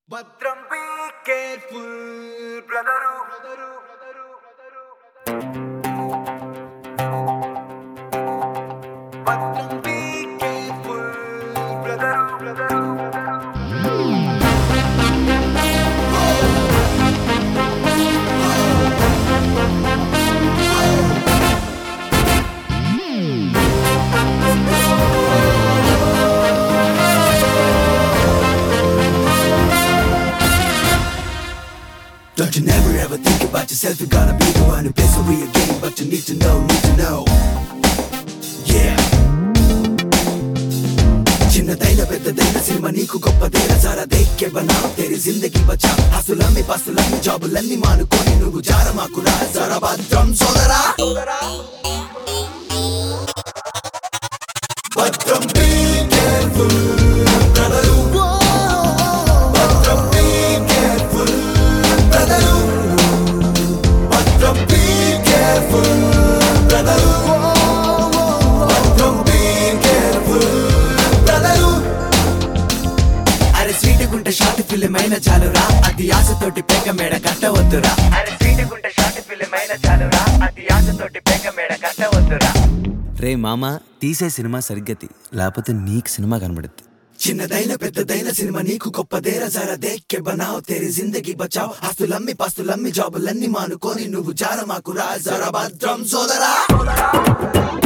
భద్రం be careful brother brother brother భద్రం be careful brother brother Don't you never ever think about yourself, you're gonna be the one who pays the real game, but you need to know, need to know. Yeah. చిన్నదైన పెద్దదైన cinema నీకు గొప్పదైన సారా దేక్కే బనా తెరి జిందగీ బచా హసులమ్మి పసులమ్మి జాబులన్నీ మానుకొని నువ్వు జారమాకురా జరా భద్రం సోదరా భద్రం be careful, బ్రదరు భద్రం be careful, బ్రదరు భద్రం be careful, బ్రదరు భద్రం be careful, బ్రదరు అరే స్వీట్ గుంట షార్ట్ ఫిల్మ్ అయిన చాలురా అది ఆశతోటి పేక మేడ కట్టవద్దురా అరే స్వీట్ గుంట షార్ట్ ఫిల్మ్ అయిన చాలురా అది ఆశతోటి పేక మేడ కట్టవద్దురా రే మామ తీసే సినిమా సరిగ్గా తీ లేకపోతే నీకు సినిమా కనబడుద్ది చిన్నదైన పెద్దదైన సినిమా నీకు గొప్పదేరా జరా దేక్కే బనావ్ తెరి జిందగీ బచావ్ ఆస్తులమ్మి పాస్తులమ్మి జాబులన్నీ మానుకొని నువ్వు జారమాకురా జరా భద్రం సోదరా